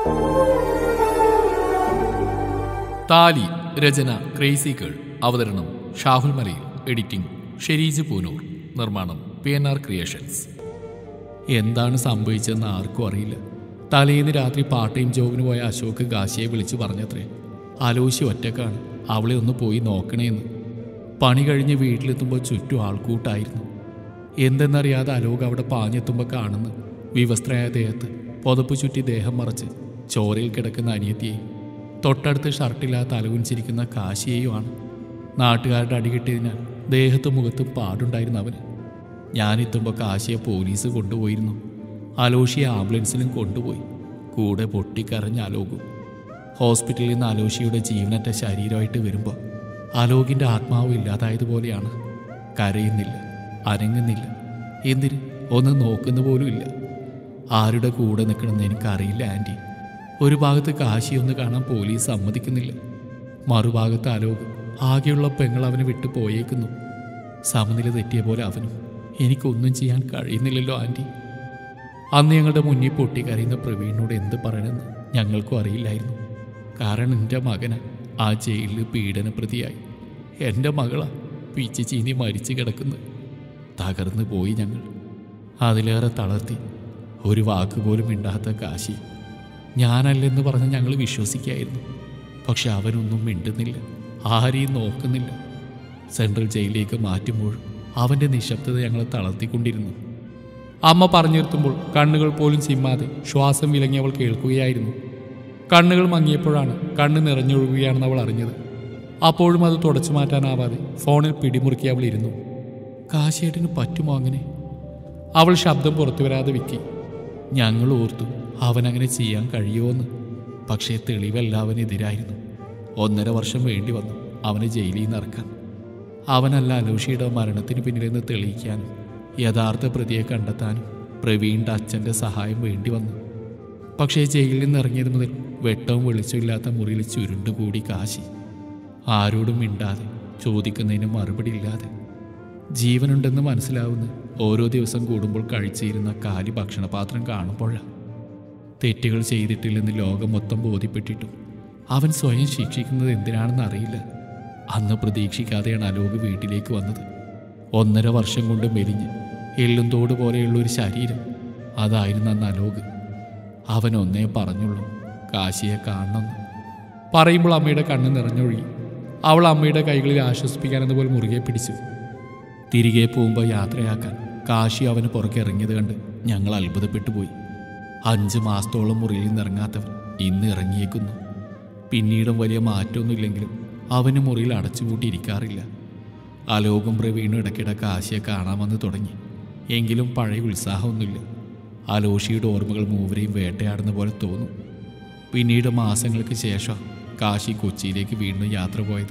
താലി രചന ക്രേസി കേൾ അവതരണം ഷാഹുൽ മലയിൽ എഡിറ്റിംഗ് ഷെരീജ് പൂനൂർ നിർമ്മാണം പി എൻ ആർ ക്രിയേഷൻസ് എന്താണ് സംഭവിച്ചതെന്ന് ആർക്കും അറിയില്ല തലേന്ന് രാത്രി പാർട്ട് ടൈം ജോബിന് പോയ അശോക് കാശിയെ വിളിച്ചു പറഞ്ഞത്രേ അലോശി ഒറ്റക്കാണ് അവളെ ഒന്ന് പോയി നോക്കണേന്ന് പണി കഴിഞ്ഞ് വീട്ടിലെത്തുമ്പോൾ ചുറ്റും ആൾക്കൂട്ടായിരുന്നു എന്തെന്നറിയാതെ അലോക് അവിടെ പാഞ്ഞെത്തുമ്പോൾ കാണുന്നു വിവസ്ത്രയായ ദേഹത്ത് പുതപ്പ് ചുറ്റി ദേഹം മറച്ച് ചോരയിൽ കിടക്കുന്ന അനിയത്തിയെയും തൊട്ടടുത്ത് ഷർട്ടില്ലാത്ത അലകുഞ്ചിരിക്കുന്ന കാശിയെയുമാണ് നാട്ടുകാരുടെ അടികിട്ടിയതിനാൽ ദേഹത്തും മുഖത്തും പാടുണ്ടായിരുന്നു അവന് ഞാനെത്തുമ്പോൾ കാശിയെ പോലീസ് കൊണ്ടുപോയിരുന്നു അലോഷിയെ ആംബുലൻസിലും കൊണ്ടുപോയി കൂടെ പൊട്ടിക്കരഞ്ഞ അലോകും ഹോസ്പിറ്റലിൽ നിന്ന് അലോഷിയുടെ ജീവനറ്റ ശരീരമായിട്ട് വരുമ്പോൾ അലോകിൻ്റെ ആത്മാവ് ഇല്ലാതായതുപോലെയാണ് കരയുന്നില്ല അനങ്ങുന്നില്ല എന്തിന് ഒന്ന് നോക്കുന്ന പോലും ഇല്ല ആരുടെ കൂടെ നിൽക്കണമെന്ന് എനിക്കറിയില്ല ആൻറ്റി ഒരു ഭാഗത്ത് കാശി ഒന്ന് കാണാൻ പോലീസ് സമ്മതിക്കുന്നില്ല മറുഭാഗത്ത് അലോക് ആകെയുള്ള പെങ്ങൾ അവനെ വിട്ടു പോയേക്കുന്നു സമനില തെറ്റിയ പോലെ അവനും എനിക്കൊന്നും ചെയ്യാൻ കഴിയുന്നില്ലല്ലോ ആൻറ്റി അന്ന് ഞങ്ങളുടെ മുന്നിൽ പൊട്ടിക്കരയുന്ന പ്രവീണിനോട് എന്ത് പറയണമെന്ന് ഞങ്ങൾക്കും അറിയില്ലായിരുന്നു കാരണം എൻ്റെ മകന് ആ ജയിലിൽ പീഡന പ്രതിയായി എൻ്റെ മകളാ പിച്ച് ചീനി മരിച്ചു കിടക്കുന്നു തകർന്നു പോയി ഞങ്ങൾ അതിലേറെ തളർത്തി ഒരു വാക്ക് പോലും മിണ്ടാത്ത കാശി ഞാനല്ലെന്ന് പറഞ്ഞ് ഞങ്ങൾ വിശ്വസിക്കായിരുന്നു പക്ഷെ അവനൊന്നും മിണ്ടുന്നില്ല ആരെയും നോക്കുന്നില്ല സെൻട്രൽ ജയിലിലേക്ക് മാറ്റുമ്പോഴും അവൻ്റെ നിശബ്ദത ഞങ്ങളെ തളർത്തിക്കൊണ്ടിരുന്നു അമ്മ പറഞ്ഞു നിർത്തുമ്പോൾ കണ്ണുകൾ പോലും ചിമ്മാതെ ശ്വാസം വിലങ്ങി അവൾ കേൾക്കുകയായിരുന്നു കണ്ണുകൾ മങ്ങിയപ്പോഴാണ് കണ്ണ് നിറഞ്ഞൊഴുകുകയാണെന്ന് അവൾ അറിഞ്ഞത് അപ്പോഴും അത് തുടച്ചു മാറ്റാനാവാതെ ഫോണിൽ പിടിമുറുക്കി അവൾ ഇരുന്നു കാശിയേട്ടന് പറ്റുമോ അങ്ങനെ അവൾ ശബ്ദം പുറത്തു വരാതെ വിക്കി ഞങ്ങൾ ഓർത്തു അവനങ്ങനെ ചെയ്യാൻ കഴിയുമോന്ന് പക്ഷേ തെളിവല്ല അവനെതിരായിരുന്നു ഒന്നര വർഷം വേണ്ടി വന്നു അവനെ ജയിലിൽ നിന്ന് ഇറക്കാൻ അവനല്ല അലോഷിയുടെ മരണത്തിന് പിന്നിലെന്ന് തെളിയിക്കാനും യഥാർത്ഥ പ്രതിയെ കണ്ടെത്താനും പ്രവീണിൻ്റെ അച്ഛൻ്റെ സഹായം വേണ്ടി വന്നു പക്ഷേ ജയിലിൽ നിന്ന് ഇറങ്ങിയത് മുതൽ വെട്ടവും വെളിച്ചമില്ലാത്ത മുറിയിൽ ചുരുണ്ടുകൂടി കാശി ആരോടും മിണ്ടാതെ ചോദിക്കുന്നതിന് മറുപടി ഇല്ലാതെ ജീവനുണ്ടെന്ന് മനസ്സിലാവുന്ന ഓരോ ദിവസം കൂടുമ്പോൾ കഴിച്ചിരുന്ന കാലി ഭക്ഷണപാത്രം കാണുമ്പോഴാണ് തെറ്റുകൾ ചെയ്തിട്ടില്ലെന്ന് ലോകം മൊത്തം ബോധ്യപ്പെട്ടിട്ടും അവൻ സ്വയം ശിക്ഷിക്കുന്നത് എന്തിനാണെന്ന് അറിയില്ല അന്ന് പ്രതീക്ഷിക്കാതെയാണ് അലോക് വീട്ടിലേക്ക് വന്നത് ഒന്നര വർഷം കൊണ്ട് മെലിഞ്ഞ് എല്ലും തോട് പോലെയുള്ള ഒരു ശരീരം അതായിരുന്നു അന്ന് അലോക് അവൻ ഒന്നേ പറഞ്ഞുള്ളൂ കാശിയെ കാണണമെന്ന് പറയുമ്പോൾ അമ്മയുടെ കണ്ണ് നിറഞ്ഞൊഴുകി അവൾ അമ്മയുടെ കൈകളിൽ ആശ്വസിപ്പിക്കാനെന്ന് പോലും മുറുകെ പിടിച്ചു തിരികെ പോകുമ്പോൾ യാത്രയാക്കാൻ കാശി അവന് പുറകെ ഇറങ്ങിയത് കണ്ട് ഞങ്ങൾ അത്ഭുതപ്പെട്ടു പോയി അഞ്ച് മാസത്തോളം മുറിയിൽ നിന്ന് ഇറങ്ങാത്തവൻ ഇന്ന് ഇറങ്ങിയേക്കുന്നു പിന്നീടും വലിയ മാറ്റമൊന്നുമില്ലെങ്കിലും അവന് മുറിയിൽ അടച്ചുപൂട്ടിയിരിക്കാറില്ല അലോകം പ്രവീണും ഇടയ്ക്കിടെ കാശിയെ കാണാമെന്ന് തുടങ്ങി എങ്കിലും പഴയ ഉത്സാഹമൊന്നുമില്ല അലോഷിയുടെ ഓർമ്മകൾ മൂവരെയും വേട്ടയാടുന്ന പോലെ തോന്നും പിന്നീട് മാസങ്ങൾക്ക് ശേഷം കാശി കൊച്ചിയിലേക്ക് വീണ്ടും യാത്ര പോയത്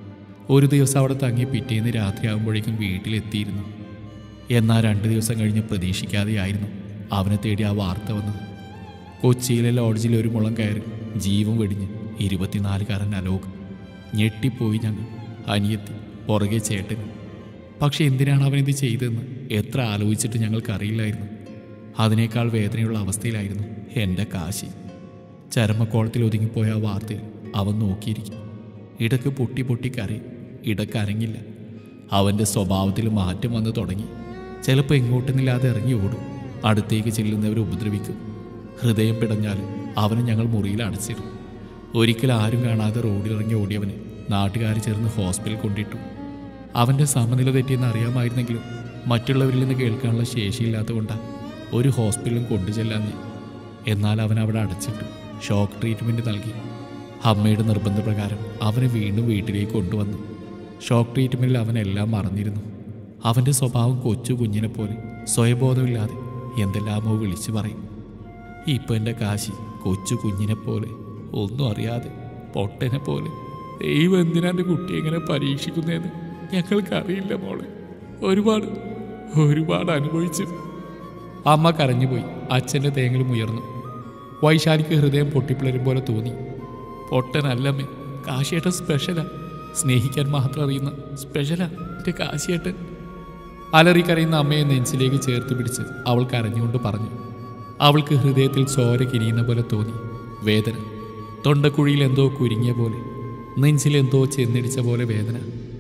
ഒരു ദിവസം അവിടെ തങ്ങി പിറ്റേന്ന് രാത്രിയാകുമ്പോഴേക്കും വീട്ടിലെത്തിയിരുന്നു എന്നാൽ രണ്ട് ദിവസം കഴിഞ്ഞ് പ്രതീക്ഷിക്കാതെയായിരുന്നു അവനെ തേടി ആ വാർത്ത വന്നത് കൊച്ചിയിലെ ലോഡ്ജിൽ ഒരു മുളം കയറി ജീവൻ വെടിഞ്ഞ് ഇരുപത്തിനാലുകാരൻ അലോക് ഞെട്ടിപ്പോയി ഞങ്ങൾ അനിയത്തി പുറകെ ചേട്ടന് പക്ഷെ എന്തിനാണ് അവനിത് ചെയ്തതെന്ന് എത്ര ആലോചിച്ചിട്ട് ഞങ്ങൾക്കറിയില്ലായിരുന്നു അതിനേക്കാൾ വേദനയുള്ള അവസ്ഥയിലായിരുന്നു എൻ്റെ കാശി ചരമക്കോളത്തിൽ ഒതുങ്ങിപ്പോയ ആ വാർത്തയിൽ അവൻ നോക്കിയിരിക്കും ഇടക്ക് പൊട്ടി പൊട്ടി കരയും ഇടക്ക് അരങ്ങില്ല അവൻ്റെ സ്വഭാവത്തിൽ മാറ്റം വന്ന് തുടങ്ങി ചിലപ്പോൾ എങ്ങോട്ടുന്നില്ലാതെ ഇറങ്ങി ഓടും അടുത്തേക്ക് ചെല്ലുന്നവരെ ഉപദ്രവിക്കും ഹൃദയം പിടഞ്ഞാലും അവനെ ഞങ്ങൾ മുറിയിൽ അടച്ചിടും ഒരിക്കൽ ആരും കാണാതെ റോഡിലിറങ്ങി ഓടിയവനെ നാട്ടുകാർ ചേർന്ന് ഹോസ്പിറ്റലിൽ കൊണ്ടിട്ടു അവൻ്റെ സമനില തെറ്റിയെന്ന് അറിയാമായിരുന്നെങ്കിലും മറ്റുള്ളവരിൽ നിന്ന് കേൾക്കാനുള്ള ശേഷിയില്ലാത്തതുകൊണ്ടാണ് ഒരു ഹോസ്പിറ്റലും കൊണ്ടുചെല്ലാഞ്ഞ് എന്നാൽ അവൻ അവിടെ അടച്ചിട്ടു ഷോക്ക് ട്രീറ്റ്മെൻറ്റ് നൽകി അമ്മയുടെ നിർബന്ധപ്രകാരം അവനെ വീണ്ടും വീട്ടിലേക്ക് കൊണ്ടുവന്നു ഷോക്ക് ട്രീറ്റ്മെൻറ്റിൽ അവൻ എല്ലാം മറന്നിരുന്നു അവൻ്റെ സ്വഭാവം കൊച്ചു കുഞ്ഞിനെ പോലെ സ്വയബോധമില്ലാതെ എന്തെല്ലാമോ വിളിച്ചു പറയും ഇപ്പം എൻ്റെ കാശി കൊച്ചു കുഞ്ഞിനെ പോലെ ഒന്നും അറിയാതെ പൊട്ടനെ പോലെ ദൈവം എന്തിനാ എൻ്റെ കുട്ടിയെ ഇങ്ങനെ പരീക്ഷിക്കുന്നതെന്ന് ഞങ്ങൾക്കറിയില്ല മോളെ ഒരുപാട് ഒരുപാട് അനുഭവിച്ചു അമ്മ കരഞ്ഞുപോയി അച്ഛൻ്റെ തേങ്ങലും ഉയർന്നു വൈശാലിക്ക് ഹൃദയം പൊട്ടിപ്പിളരും പോലെ തോന്നി പൊട്ടനല്ലമ്മേ കാശിയേട്ടൻ സ്പെഷ്യലാ സ്നേഹിക്കാൻ മാത്രം അറിയുന്ന സ്പെഷ്യലാ എൻ്റെ കാശിയേട്ടൻ അലറി കരയുന്ന അമ്മയെ നെഞ്ചിലേക്ക് ചേർത്ത് പിടിച്ച് അവൾ കരഞ്ഞുകൊണ്ട് പറഞ്ഞു അവൾക്ക് ഹൃദയത്തിൽ ചോര കിരിയുന്ന പോലെ തോന്നി വേദന തൊണ്ടക്കുഴിയിൽ എന്തോ കുരുങ്ങിയ പോലെ നെഞ്ചിൽ എന്തോ ചെന്നിടിച്ച പോലെ വേദന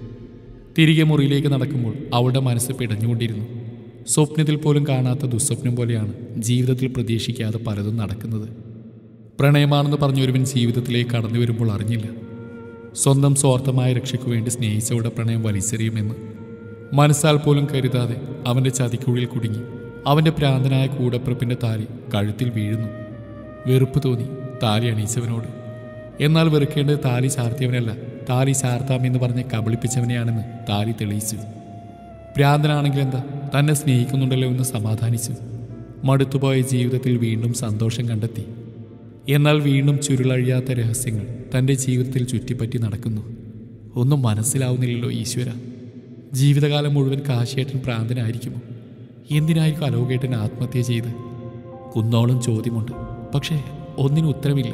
തിരികെ മുറിയിലേക്ക് നടക്കുമ്പോൾ അവളുടെ മനസ്സ് പിടഞ്ഞുകൊണ്ടിരുന്നു സ്വപ്നത്തിൽ പോലും കാണാത്ത ദുസ്വപ്നം പോലെയാണ് ജീവിതത്തിൽ പ്രതീക്ഷിക്കാതെ പലതും നടക്കുന്നത് പ്രണയമാണെന്ന് പറഞ്ഞൊരുവൻ ജീവിതത്തിലേക്ക് കടന്നു വരുമ്പോൾ അറിഞ്ഞില്ല സ്വന്തം സ്വാർത്ഥമായ രക്ഷയ്ക്കു വേണ്ടി സ്നേഹിച്ചവളുടെ പ്രണയം വലിച്ചെറിയുമെന്ന് മനസ്സാൽ പോലും കരുതാതെ അവൻ്റെ ചതിക്കുള്ളിൽ കുടുങ്ങി അവൻ്റെ പ്രാന്തനായ കൂടപ്പിറപ്പിൻ്റെ താലി കഴുത്തിൽ വീഴുന്നു വെറുപ്പ് തോന്നി താലി അണിയിച്ചവനോട് എന്നാൽ വെറുക്കേണ്ടത് താലി ചാർത്തിയവനല്ല താലി ചാർത്താമെന്ന് പറഞ്ഞ് കബളിപ്പിച്ചവനെയാണെന്ന് താലി തെളിയിച്ചു ഭ്രാന്തനാണെങ്കിൽ എന്താ തന്നെ സ്നേഹിക്കുന്നുണ്ടല്ലോ എന്ന് സമാധാനിച്ചു മടുത്തുപോയ ജീവിതത്തിൽ വീണ്ടും സന്തോഷം കണ്ടെത്തി എന്നാൽ വീണ്ടും ചുരുളഴിയാത്ത രഹസ്യങ്ങൾ തൻ്റെ ജീവിതത്തിൽ ചുറ്റിപ്പറ്റി നടക്കുന്നു ഒന്നും മനസ്സിലാവുന്നില്ലല്ലോ ഈശ്വര ജീവിതകാലം മുഴുവൻ കാശിയേട്ടൻ പ്രാന്തനായിരിക്കുമോ എന്തിനായിരിക്കും അലോകേട്ടൻ ആത്മഹത്യ ചെയ്ത് കുന്നോളം ചോദ്യമുണ്ട് പക്ഷേ ഒന്നിനും ഉത്തരമില്ല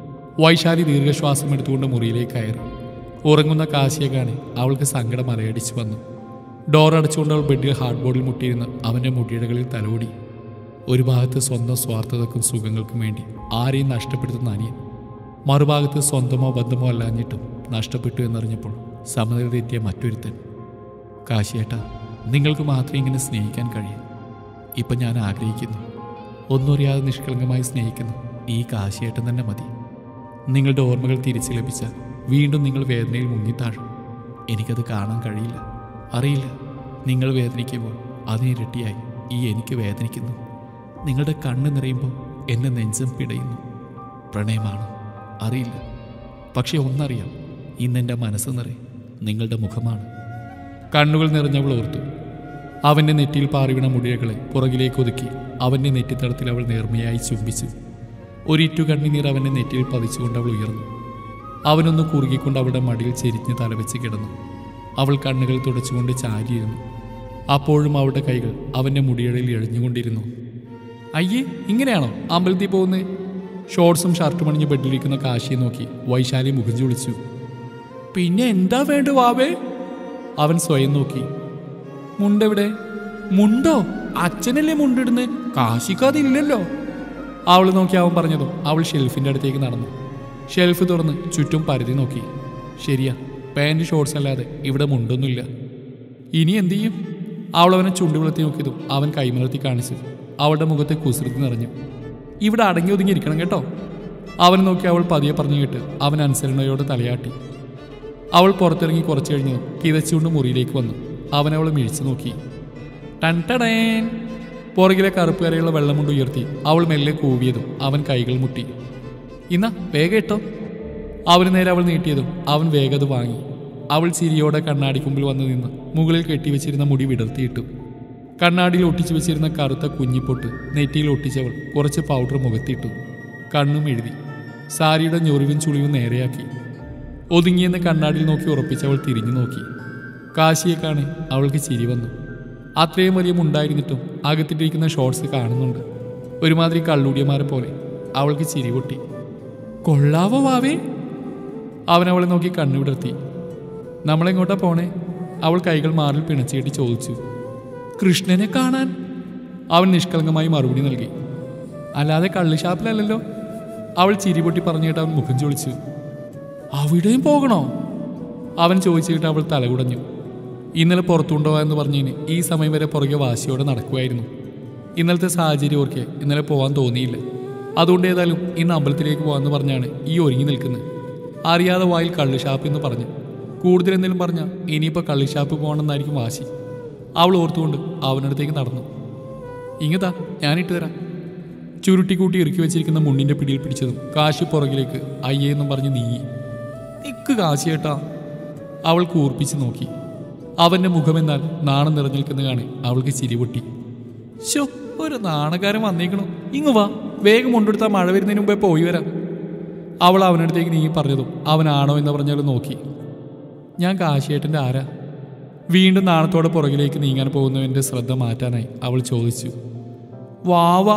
വൈശാലി ദീർഘശ്വാസം എടുത്തുകൊണ്ട് മുറിയിലേക്ക് കയറി ഉറങ്ങുന്ന കാശിയെ കാണി അവൾക്ക് സങ്കടം അലയടിച്ചു വന്നു ഡോർ അടച്ചുകൊണ്ട് അവൾ ബെഡിൽ ഹാർഡ് ബോർഡിൽ മുട്ടിയിരുന്ന് അവൻ്റെ മുടിയിടകളിൽ തലോടി ഒരു ഭാഗത്ത് സ്വന്തം സ്വാർത്ഥതക്കും സുഖങ്ങൾക്കും വേണ്ടി ആരെയും നഷ്ടപ്പെടുത്തുന്ന അനിയൻ മറുഭാഗത്ത് സ്വന്തമോ ബന്ധമോ അല്ലാഞ്ഞിട്ടും നഷ്ടപ്പെട്ടു എന്നറിഞ്ഞപ്പോൾ സമനില തെറ്റിയ മറ്റൊരുത്തൻ കാശിയേട്ട നിങ്ങൾക്ക് മാത്രമേ ഇങ്ങനെ സ്നേഹിക്കാൻ കഴിയൂ ഇപ്പം ഞാൻ ആഗ്രഹിക്കുന്നു ഒന്നും അറിയാതെ നിഷ്കളങ്കമായി സ്നേഹിക്കുന്നു ഈ കാശിയേട്ടൻ തന്നെ മതി നിങ്ങളുടെ ഓർമ്മകൾ തിരിച്ചു ലഭിച്ചാൽ വീണ്ടും നിങ്ങൾ വേദനയിൽ മുങ്ങിത്താഴും എനിക്കത് കാണാൻ കഴിയില്ല അറിയില്ല നിങ്ങൾ വേദനിക്കുമ്പോൾ അതിനിരട്ടിയായി ഈ എനിക്ക് വേദനിക്കുന്നു നിങ്ങളുടെ കണ്ണ് നിറയുമ്പോൾ എന്നെ നെഞ്ചം പിടയുന്നു പ്രണയമാണ് അറിയില്ല പക്ഷെ ഒന്നറിയാം ഇന്നെൻ്റെ മനസ്സ് നിറയും നിങ്ങളുടെ മുഖമാണ് കണ്ണുകൾ നിറഞ്ഞവൾ ഓർത്തു അവൻ്റെ നെറ്റിയിൽ പാറിവിണ മുടിയകളെ പുറകിലേക്ക് ഒതുക്കി അവൻ്റെ നെറ്റിത്തടത്തിൽ അവൾ നേർമയായി ചുംബിച്ചു ഒരിറ്റു കണ്ണുനീർ അവൻ്റെ നെറ്റിയിൽ പതിച്ചുകൊണ്ട് അവൾ ഉയർന്നു അവനൊന്ന് കുറുകിക്കൊണ്ട് അവളുടെ മടിയിൽ ചെരിഞ്ഞ് തലവെച്ച് കിടന്നു അവൾ കണ്ണുകൾ തുടച്ചുകൊണ്ട് ചാരിയിരുന്നു അപ്പോഴും അവളുടെ കൈകൾ അവൻ്റെ മുടിയടയിൽ എഴിഞ്ഞുകൊണ്ടിരുന്നു അയ്യേ ഇങ്ങനെയാണോ അമ്പലത്തിൽ പോകുന്നത് ഷോർട്സും ഷർട്ടും അണിഞ്ഞ് ബെഡിലിരിക്കുന്ന കാശിയെ നോക്കി വൈശാലി മുഖം ചുളിച്ചു പിന്നെ എന്താ വേണ്ട വാവേ അവൻ സ്വയം നോക്കി മുണ്ടെവിടെ മുണ്ടോ അച്ഛനല്ലേ മുണ്ടിടുന്നത് കാശിക്ക് അതില്ലല്ലോ അവൾ നോക്കി അവൻ പറഞ്ഞതും അവൾ ഷെൽഫിന്റെ അടുത്തേക്ക് നടന്നു ഷെൽഫ് തുറന്ന് ചുറ്റും പരിധി നോക്കി ശരിയാ പാൻറ് ഷോർട്സ് അല്ലാതെ ഇവിടെ മുണ്ടൊന്നുമില്ല ഇനി എന്തു ചെയ്യും അവൾ അവനെ ചുണ്ടുവിളത്തി നോക്കിയതും അവൻ കൈമലർത്തി കാണിച്ചു അവളുടെ മുഖത്തെ കുസൃതി നിറഞ്ഞു ഇവിടെ അടങ്ങി ഒതുങ്ങി ഇരിക്കണം കേട്ടോ അവൻ നോക്കി അവൾ പതിയെ പറഞ്ഞു കേട്ട് അവൻ അനുസരണയോടെ തലയാട്ടി അവൾ പുറത്തിറങ്ങി കുറച്ചു കഴിഞ്ഞതും കിതച്ചുകൊണ്ട് മുറിയിലേക്ക് വന്നു അവൻ അവളെ മിഴിച്ചു നോക്കി ടൻ ടടേൻ പുറകിലെ കറുപ്പ് കരയുള്ള വെള്ളം കൊണ്ട് ഉയർത്തി അവൾ മെല്ലെ കൂവിയതും അവൻ കൈകൾ മുട്ടി ഇന്ന വേഗം ഇട്ടോ അവന് നേരെ അവൾ നീട്ടിയതും അവൻ വേഗത വാങ്ങി അവൾ ചിരിയോടെ കണ്ണാടിക്കുമ്പിൽ വന്നു നിന്ന് മുകളിൽ കെട്ടിവെച്ചിരുന്ന മുടി വിടർത്തിയിട്ടു കണ്ണാടിയിൽ ഒട്ടിച്ചു വെച്ചിരുന്ന കറുത്ത കുഞ്ഞിപ്പൊട്ട് നെറ്റിയിൽ ഒട്ടിച്ചവൾ കുറച്ച് പൗഡർ മുഖത്തിട്ടു കണ്ണും എഴുതി സാരിയുടെ ഞൊറിവും ചുളിവും നേരെയാക്കി ഒതുങ്ങിയെന്ന് കണ്ണാടിയിൽ നോക്കി ഉറപ്പിച്ചവൾ തിരിഞ്ഞു നോക്കി കാശിയെ കാണെ അവൾക്ക് ചിരി വന്നു അത്രയും വലിയ മുണ്ടായിരുന്നിട്ടും അകത്തിട്ടിരിക്കുന്ന ഷോർട്സ് കാണുന്നുണ്ട് ഒരുമാതിരി കള്ളൂടിയമാരെ പോലെ അവൾക്ക് ചിരി പൊട്ടി കൊള്ളാവോ വാവേ അവൻ അവളെ നോക്കി കണ്ണുവിടർത്തി നമ്മളെങ്ങോട്ടാ പോണേ അവൾ കൈകൾ മാറിൽ പിണച്ചുകെട്ടി ചോദിച്ചു കൃഷ്ണനെ കാണാൻ അവൻ നിഷ്കളങ്കമായി മറുപടി നൽകി അല്ലാതെ കള്ളുഷാപ്പിലല്ലല്ലോ അവൾ ചിരി പൊട്ടി പറഞ്ഞിട്ട് അവൻ മുഖം ചൊളിച്ചു അവിടെയും പോകണോ അവൻ ചോദിച്ചിട്ട് അവൾ തലകുടഞ്ഞു ഇന്നലെ പുറത്തുകൊണ്ടുപോകാ എന്ന് പറഞ്ഞതിന് ഈ സമയം വരെ പുറകെ വാശിയോടെ നടക്കുമായിരുന്നു ഇന്നലത്തെ സാഹചര്യം ഓർക്കെ ഇന്നലെ പോകാൻ തോന്നിയില്ല അതുകൊണ്ട് ഏതായാലും ഇന്ന് അമ്പലത്തിലേക്ക് പോകാമെന്ന് പറഞ്ഞാണ് ഈ ഒരുങ്ങി നിൽക്കുന്നത് അറിയാതെ വായിൽ കള്ളുഷാപ്പ് എന്ന് പറഞ്ഞു കൂടുതൽ എന്തെങ്കിലും പറഞ്ഞാൽ ഇനിയിപ്പോൾ കള്ളുഷാപ്പ് പോകണമെന്നായിരിക്കും വാശി അവൾ ഓർത്തുകൊണ്ട് അവനടുത്തേക്ക് നടന്നു ഇങ്ങതാ ഞാനിട്ട് തരാം ചുരുട്ടിക്കൂട്ടി ഇറുക്കി വെച്ചിരിക്കുന്ന മുണ്ടിന്റെ പിടിയിൽ പിടിച്ചതും കാശി പുറകിലേക്ക് അയ്യേന്നും പറഞ്ഞ് നീങ്ങി നിക്ക് കാശിയേട്ടാ അവൾ കൂർപ്പിച്ച് നോക്കി അവന്റെ മുഖമെന്നാൽ നാണം നിറഞ്ഞു നിൽക്കുന്ന കാണി അവൾക്ക് ചിരി പൊട്ടി ശോ ഒരു നാണകാരൻ വന്നേക്കണു ഇങ്ങ് വാ വേഗം കൊണ്ടെടുത്താൽ മഴ വരുന്നതിന് മുമ്പേ പോയി വരാം അവൾ അവനടുത്തേക്ക് നീങ്ങി പറഞ്ഞതും അവനാണോ എന്ന് പറഞ്ഞാലും നോക്കി ഞാൻ കാശിയേട്ടൻ്റെ ആരാ വീണ്ടും നാണത്തോടെ പുറകിലേക്ക് നീങ്ങാൻ പോകുന്നവൻ്റെ ശ്രദ്ധ മാറ്റാനായി അവൾ ചോദിച്ചു വാവാ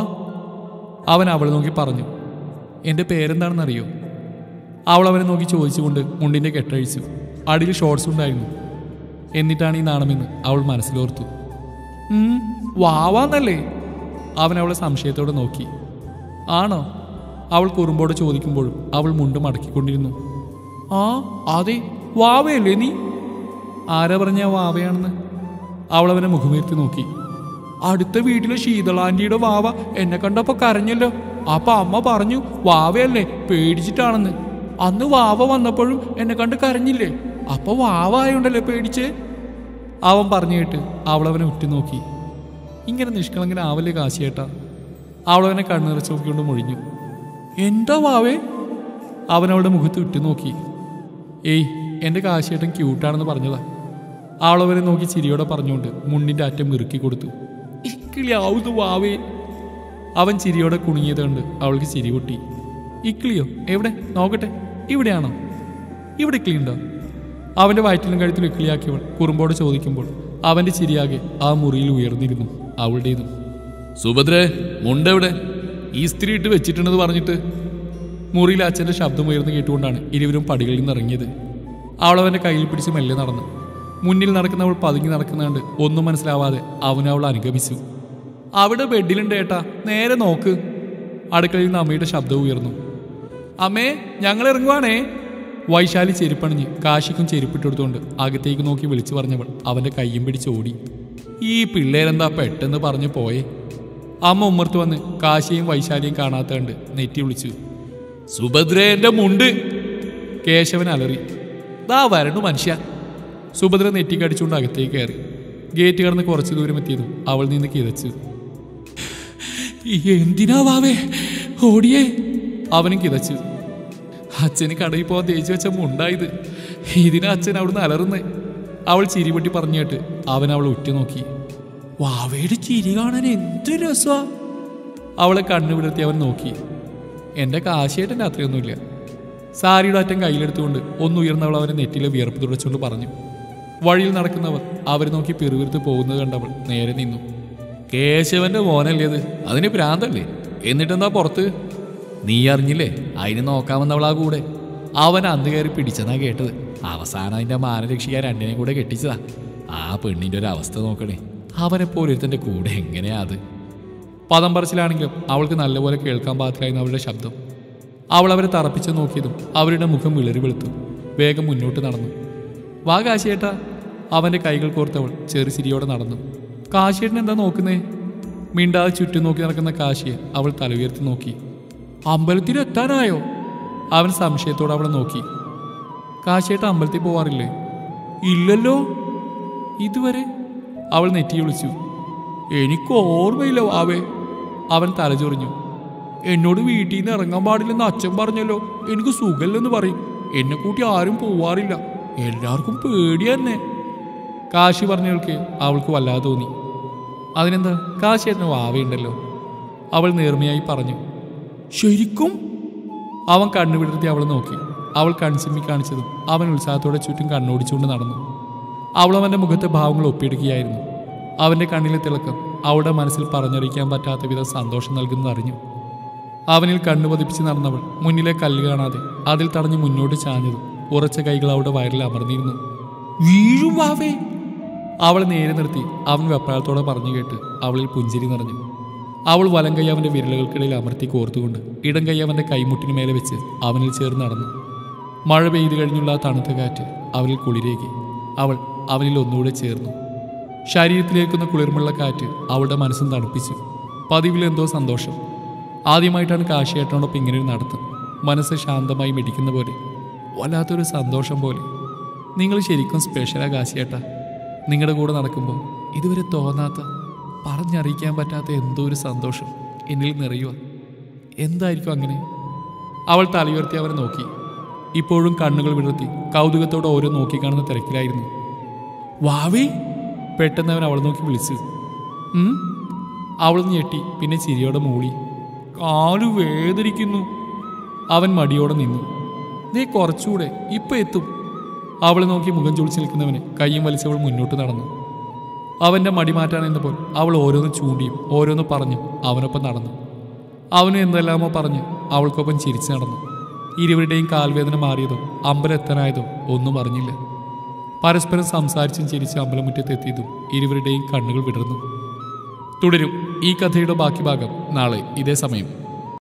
അവൻ അവളെ നോക്കി പറഞ്ഞു എൻ്റെ പേരെന്താണെന്നറിയോ അവൾ അവനെ നോക്കി ചോദിച്ചുകൊണ്ട് മുണ്ടിൻ്റെ കെട്ടഴിച്ചു അടിയിൽ ഷോർട്സ് ഉണ്ടായിരുന്നു എന്നിട്ടാണ് ഈ നാണമെന്ന് അവൾ മനസ്സിലോർത്തു "ഉം, വാവാന്നല്ലേ അവൻ അവളെ സംശയത്തോടെ നോക്കി ആണോ അവൾ കുറുമ്പോട് ചോദിക്കുമ്പോഴും അവൾ മുണ്ട് മടക്കിക്കൊണ്ടിരുന്നു ആ അതെ വാവയല്ലേ നീ ആരാ പറഞ്ഞ വാവയാണെന്ന് അവൾ അവനെ മുഖമുയർത്തി നോക്കി അടുത്ത വീട്ടിലെ ശീതളാന്റിയുടെ വാവ എന്നെ കണ്ടപ്പോ കരഞ്ഞല്ലോ അപ്പൊ അമ്മ പറഞ്ഞു വാവയല്ലേ പേടിച്ചിട്ടാണെന്ന് അന്ന് വാവ വന്നപ്പോഴും എന്നെ കണ്ട് കരഞ്ഞില്ലേ അപ്പൊ വാവ ആയോണ്ടല്ലേ പേടിച്ചേ അവൻ പറഞ്ഞു കേട്ട് അവളവനെ ഉറ്റുനോക്കി ഇങ്ങനെ നിഷ്കളങ്കനാവല്ലേ കാശിയേട്ടാ അവളവനെ കണ്ണുനിറച്ച് നോക്കിക്കൊണ്ട് മൊഴിഞ്ഞു എന്താ വാവേ അവൻ അവളുടെ മുഖത്ത് ഉറ്റുനോക്കി ഏയ് എൻ്റെ കാശിയേട്ടൻ ക്യൂട്ടാണെന്ന് പറഞ്ഞതാ അവളവനെ നോക്കി ചിരിയോടെ പറഞ്ഞുകൊണ്ട് മുണ്ടിൻ്റെ അറ്റം ഇറുക്കി കൊടുത്തു ഇക്കിളിയാവുന്നു വാവേ അവൻ ചിരിയോടെ കുണുങ്ങിയത് കണ്ട് അവൾക്ക് ചിരി പൊട്ടി ഇക്കിളിയോ എവിടെ നോക്കട്ടെ ഇവിടെയാണോ ഇവിടെ ഇക്കിളിയുണ്ടോ അവന്റെ വയറ്റിലും കഴുത്തിലും ഇക്കിളിയാക്കിയവൾ കുറുമ്പോട് ചോദിക്കുമ്പോൾ അവന്റെ ചിരിയാകെ ആ മുറിയിൽ ഉയർന്നിരുന്നു അവളുടേതും സുഭദ്രേ മുണ്ടെവിടെ ഈ സ്ത്രീ ഇട്ട് വെച്ചിട്ടുണ്ടെന്ന് പറഞ്ഞിട്ട് മുറിയിൽ അച്ഛന്റെ ശബ്ദം ഉയർന്നു കേട്ടുകൊണ്ടാണ് ഇരുവരും പടികളിൽ നിന്ന് ഇറങ്ങിയത് അവൾ അവന്റെ കയ്യിൽ പിടിച്ച് മെല്ലെ നടന്നു മുന്നിൽ നടക്കുന്നവൾ പതുങ്ങി നടക്കുന്നുണ്ട് ഒന്നും മനസ്സിലാവാതെ അവൻ അവൾ അനുഗമിച്ചു അവിടെ ബെഡിലുണ്ട് ഏട്ടാ നേരെ നോക്ക് അടുക്കളയിൽ നിന്ന് അമ്മയുടെ ശബ്ദം ഉയർന്നു അമ്മേ ഞങ്ങൾ ഇറങ്ങുവാണേ വൈശാലി ചെരുപ്പണിഞ്ഞ് കാശിക്കും ചെരുപ്പിട്ടെടുത്തുകൊണ്ട് അകത്തേക്ക് നോക്കി വിളിച്ചു പറഞ്ഞവൾ അവന്റെ കയ്യും പിടിച്ച് ഓടി ഈ പിള്ളേരെന്താ പെട്ടെന്ന് പറഞ്ഞു പോയേ അമ്മ ഉമ്മർത്ത് വന്ന് കാശിയും വൈശാലിയും കാണാത്ത കണ്ട് നെറ്റി വിളിച്ചു സുഭദ്രേന്റെ മുണ്ട് കേശവൻ അലറി ദാ വരണു മനുഷ്യ സുഭദ്ര നെറ്റിക്കടിച്ചുകൊണ്ട് അകത്തേക്ക് കയറി ഗേറ്റ് കടന്ന് കുറച്ച് ദൂരം എത്തിയതും അവൾ നിന്ന് കിതച്ചു എന്തിനാ വാവേ ഓടിയേ അവനും കിതച്ചു അച്ഛന് കടയിൽ പോകാൻ തേച്ച് വെച്ച മുണ്ടായത് ഇതിനാ അച്ഛൻ അവിടുന്ന് അലറുന്നേ അവൾ ചിരിപൊട്ടി പറഞ്ഞു കേട്ട് അവൻ അവളെ ഉറ്റുനോക്കി വാവയുടെ ചിരി കാണാൻ എന്ത് രസമാ അവളെ കണ്ണു വിടർത്തി അവൻ നോക്കി എൻ്റെ കാശിയേട്ടൻ്റെ അത്രയൊന്നുമില്ല സാരിയുടെ അറ്റം കയ്യിലെടുത്തുകൊണ്ട് ഒന്നുയർന്നവൾ അവനെ നെറ്റിലെ വിയർപ്പ് തുടച്ചുകൊണ്ട് പറഞ്ഞു വഴിയിൽ നടക്കുന്നവർ അവരെ നോക്കി പിറുവിരുത്ത് പോകുന്നത് കണ്ടവൾ നേരെ നിന്നു കേശവന്റെ മോനല്ലേ അത് അതിന് ഭ്രാന്തല്ലേ എന്നിട്ടെന്താ പുറത്ത് നീ അറിഞ്ഞില്ലേ അതിന് നോക്കാമെന്നവളാ കൂടെ അവൻ അന്ന് കയറി പിടിച്ചെന്നാ കേട്ടത് അവസാനം അതിന്റെ മാന രക്ഷിക്കാൻ രണ്ടിനെയും കൂടെ കെട്ടിച്ചതാ ആ പെണ്ണിന്റെ ഒരു അവസ്ഥ നോക്കണേ അവനെ പോലൊരുത്തന്റെ കൂടെ എങ്ങനെയാ അത് പദം പറച്ചിലാണെങ്കിലും അവൾക്ക് നല്ലപോലെ കേൾക്കാൻ പാകത്തിലായിരുന്നു അവളുടെ ശബ്ദം അവൾ അവരെ തറപ്പിച്ച് നോക്കിയതും അവരുടെ മുഖം വിളറി വെളുത്തു വേഗം മുന്നോട്ട് നടന്നു വാ കാശിയേട്ടാ അവന്റെ കൈകൾ കോർത്തവൾ ചെറു ചിരിയോടെ നടന്നു കാശിയേട്ടൻ എന്താ നോക്കുന്നേ മിണ്ടാതെ ചുറ്റും നോക്കി നടക്കുന്ന കാശിയെ അവൾ തല ഉയർത്തി നോക്കി അമ്പലത്തിൽ എത്താനായോ അവൻ സംശയത്തോടെ അവളെ നോക്കി കാശിയേട്ട അമ്പലത്തിൽ പോവാറില്ലേ ഇല്ലല്ലോ ഇതുവരെ അവൾ നെറ്റി വിളിച്ചു എനിക്ക് ഓർമ്മയില്ല വാവേ അവൻ തലചൊറിഞ്ഞു എന്നോട് വീട്ടിൽ നിന്ന് ഇറങ്ങാൻ പാടില്ലെന്ന് അച്ഛൻ പറഞ്ഞല്ലോ എനിക്ക് സുഖമില്ലെന്ന് പറയും എന്നെ കൂട്ടി ആരും പോവാറില്ല എല്ലാവർക്കും പേടി തന്നെ കാശി പറഞ്ഞവൾക്ക് അവൾക്ക് വല്ലാതെ തോന്നി അതിനെന്താ കാശി എന്ന വാവയുണ്ടല്ലോ അവൾ നേർമയായി പറഞ്ഞു ശരിക്കും അവൻ കണ്ണു വിടർത്തി അവളെ നോക്കി അവൾ കൺസിമ്മി കാണിച്ചതും അവൻ ഉത്സാഹത്തോടെ ചുറ്റും കണ്ണോടിച്ചുകൊണ്ട് നടന്നു അവൾ അവൻ്റെ മുഖത്തെ ഭാവങ്ങൾ ഒപ്പിയെടുക്കുകയായിരുന്നു അവൻ്റെ കണ്ണിലെ തിളക്കം അവളുടെ മനസ്സിൽ പറഞ്ഞറിയിക്കാൻ പറ്റാത്ത വിധം സന്തോഷം നൽകുന്നത് അറിഞ്ഞു അവനിൽ കണ്ണു പതിപ്പിച്ച് നടന്നവൾ മുന്നിലെ കല്ല് കാണാതെ അതിൽ തടഞ്ഞ് മുന്നോട്ട് ചാഞ്ഞതും ഉറച്ച കൈകൾ അവളുടെ വയറിൽ അമർന്നിരുന്നു വീഴുവാവേ അവൾ നേരെ നിർത്തി അവൻ വെപ്രാളത്തോടെ പറഞ്ഞു കേട്ട് അവളിൽ പുഞ്ചിരി നിറഞ്ഞു അവൾ വലം കൈ അവന്റെ വിരലുകൾക്കിടയിൽ അമർത്തി കോർത്തുകൊണ്ട് ഇടം കൈ അവന്റെ കൈമുട്ടിന് മേലെ വെച്ച് അവനിൽ ചേർന്ന് നടന്നു മഴ പെയ്തു കഴിഞ്ഞുള്ള ആ തണുത്ത കാറ്റ് അവനിൽ കുളിരേകി അവൾ അവനിൽ ഒന്നുകൂടെ ചേർന്നു ശരീരത്തിലേക്കുന്ന കുളിർമുള്ള കാറ്റ് അവളുടെ മനസ്സും തണുപ്പിച്ചു പതിവിൽ എന്തോ സന്തോഷം ആദ്യമായിട്ടാണ് കാശിയേട്ടനോടൊപ്പം ഇങ്ങനെ ഒരു നടത്തം മനസ്സ് ശാന്തമായി മിടിക്കുന്ന പോലെ വല്ലാത്തൊരു സന്തോഷം പോലെ നിങ്ങൾ ശരിക്കും സ്പെഷ്യലാ കാശിയേട്ട നിങ്ങളുടെ കൂടെ നടക്കുമ്പോൾ ഇതുവരെ തോന്നാത്ത പറഞ്ഞറിയിക്കാൻ പറ്റാത്ത എന്തോ ഒരു സന്തോഷം എന്നിൽ നിറയുക എന്തായിരിക്കും അങ്ങനെ അവൾ തലയുയർത്തി അവനെ നോക്കി ഇപ്പോഴും കണ്ണുകൾ വിടർത്തി കൗതുകത്തോടെ ഓരോ നോക്കിക്കാണുന്ന തിരക്കിലായിരുന്നു വാവേ പെട്ടെന്ന് അവൻ അവളെ നോക്കി വിളിച്ചു "ഉം?" അവൾ ഞെട്ടി പിന്നെ ചിരിയോടെ മൂളി കാലു വേദനിക്കുന്നു അവൻ മടിയോടെ നിന്നു നീ കുറച്ചുകൂടെ ഇപ്പൊ എത്തും അവളെ നോക്കി മുഖം ചുളിച്ച് നിൽക്കുന്നവന് കയ്യും വലിച്ചവൾ മുന്നോട്ട് നടന്നു അവന്റെ മടി മാറ്റാനെന്നപ്പോൾ അവൾ ഓരോന്ന് ചൂണ്ടിയും ഓരോന്ന് പറഞ്ഞു അവനൊപ്പം നടന്നു അവന് എന്തെല്ലാമോ പറഞ്ഞ് അവൾക്കൊപ്പം ചിരിച്ചു നടന്നു ഇരുവരുടെയും കാൽവേദന മാറിയതോ അമ്പലം ഒന്നും അറിഞ്ഞില്ല പരസ്പരം സംസാരിച്ചും ചിരിച്ച് അമ്പലമുറ്റത്തെത്തിയതും ഇരുവരുടെയും കണ്ണുകൾ വിടർന്നു തുടരും ഈ കഥയുടെ ബാക്കി ഭാഗം നാളെ ഇതേ സമയം